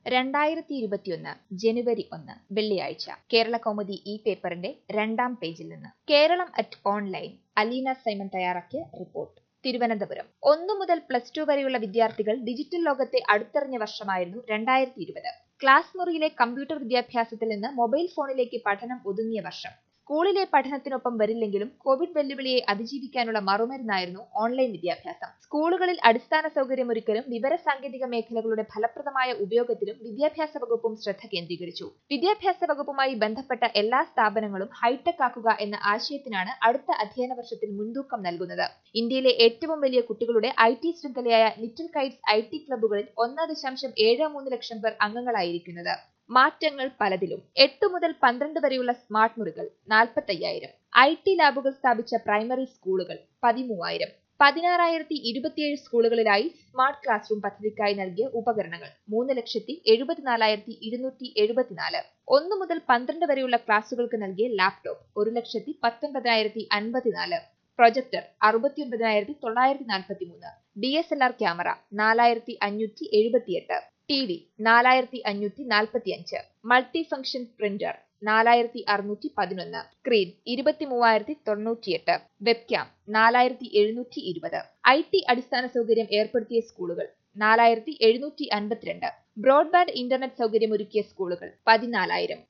രണ്ടായിരത്തി ഇരുപത്തിയൊന്ന് ജനുവരി ഒന്ന് വെള്ളിയാഴ്ച കേരള കൗമുദി ഈ പേപ്പറിന്റെ രണ്ടാം പേജിൽ നിന്ന് കേരളം അറ്റ് ഓൺലൈൻ അലീന സൈമൺ തയ്യാറാക്കിയ റിപ്പോർട്ട് തിരുവനന്തപുരം ഒന്നു മുതൽ പ്ലസ് ടു വരെയുള്ള വിദ്യാർത്ഥികൾ ഡിജിറ്റൽ ലോകത്തെ അടുത്തറിഞ്ഞ വർഷമായിരുന്നു രണ്ടായിരത്തി ഇരുപത് ക്ലാസ് മുറിയിലെ കമ്പ്യൂട്ടർ വിദ്യാഭ്യാസത്തിൽ നിന്ന് മൊബൈൽ ഫോണിലേക്ക് പഠനം ഒതുങ്ങിയ വർഷം സ്കൂളിലെ പഠനത്തിനൊപ്പം വരില്ലെങ്കിലും കോവിഡ് വെല്ലുവിളിയെ അതിജീവിക്കാനുള്ള മറുമരുന്നായിരുന്നു ഓൺലൈൻ വിദ്യാഭ്യാസം സ്കൂളുകളിൽ അടിസ്ഥാന സൗകര്യമൊരുക്കലും വിവര സാങ്കേതിക മേഖലകളുടെ ഫലപ്രദമായ ഉപയോഗത്തിലും വിദ്യാഭ്യാസ വകുപ്പും ശ്രദ്ധ കേന്ദ്രീകരിച്ചു വിദ്യാഭ്യാസ വകുപ്പുമായി ബന്ധപ്പെട്ട എല്ലാ സ്ഥാപനങ്ങളും ഹൈടെക് ആക്കുക എന്ന ആശയത്തിനാണ് അടുത്ത അധ്യയന വർഷത്തിൽ മുൻതൂക്കം നൽകുന്നത് ഇന്ത്യയിലെ ഏറ്റവും വലിയ കുട്ടികളുടെ ഐ ടി ശൃംഖലയായ ലിറ്റിൽ കൈറ്റ്സ് ഐ ടി ക്ലബ്ബുകളിൽ ഒന്ന് ദശാംശം ഏഴ് മൂന്ന് ലക്ഷം പേർ അംഗങ്ങളായിരിക്കുന്നത് മാറ്റങ്ങൾ പലതിലും എട്ട് മുതൽ പന്ത്രണ്ട് വരെയുള്ള സ്മാർട്ട് മുറികൾ നാൽപ്പത്തയ്യായിരം ഐ ടി ലാബുകൾ സ്ഥാപിച്ച പ്രൈമറി സ്കൂളുകൾ പതിമൂവായിരം പതിനാറായിരത്തി ഇരുപത്തിയേഴ് സ്കൂളുകളിലായി സ്മാർട്ട് ക്ലാസ് റൂം പദ്ധതിക്കായി നൽകിയ ഉപകരണങ്ങൾ മൂന്ന് ലക്ഷത്തി എഴുപത്തിനാലായിരത്തി ഇരുന്നൂറ്റി എഴുപത്തിനാല് ഒന്ന് മുതൽ പന്ത്രണ്ട് വരെയുള്ള ക്ലാസുകൾക്ക് നൽകിയ ലാപ്ടോപ്പ് ഒരു ലക്ഷത്തി പത്തൊൻപതിനായിരത്തി അൻപത്തിനാല് പ്രൊജക്ടർ അറുപത്തിയൊൻപതിനായിരത്തി തൊള്ളായിരത്തി നാൽപ്പത്തി മൂന്ന് D S L R camera നാലായിരത്തി അഞ്ഞൂറ്റി എഴുപത്തിയെട്ട് ടി വി നാലായിരത്തി അഞ്ഞൂറ്റി നാൽപ്പത്തി അഞ്ച് മൾട്ടി ഫംഗ്ഷൻ പ്രിന്റർ നാലായിരത്തി അറുന്നൂറ്റി പതിനൊന്ന് സ്ക്രീൻ ഇരുപത്തി മൂവായിരത്തി തൊണ്ണൂറ്റിയെട്ട് വെബ്ക്യാം നാലായിരത്തി എഴുന്നൂറ്റി ഇരുപത് ഐ ടി അടിസ്ഥാന സൗകര്യം ഏർപ്പെടുത്തിയ സ്കൂളുകൾ നാലായിരത്തി എഴുന്നൂറ്റി അൻപത്തിരണ്ട് ബ്രോഡ്ബാൻഡ് ഇന്റർനെറ്റ് സൗകര്യം ഒരുക്കിയ സ്കൂളുകൾ പതിനാലായിരം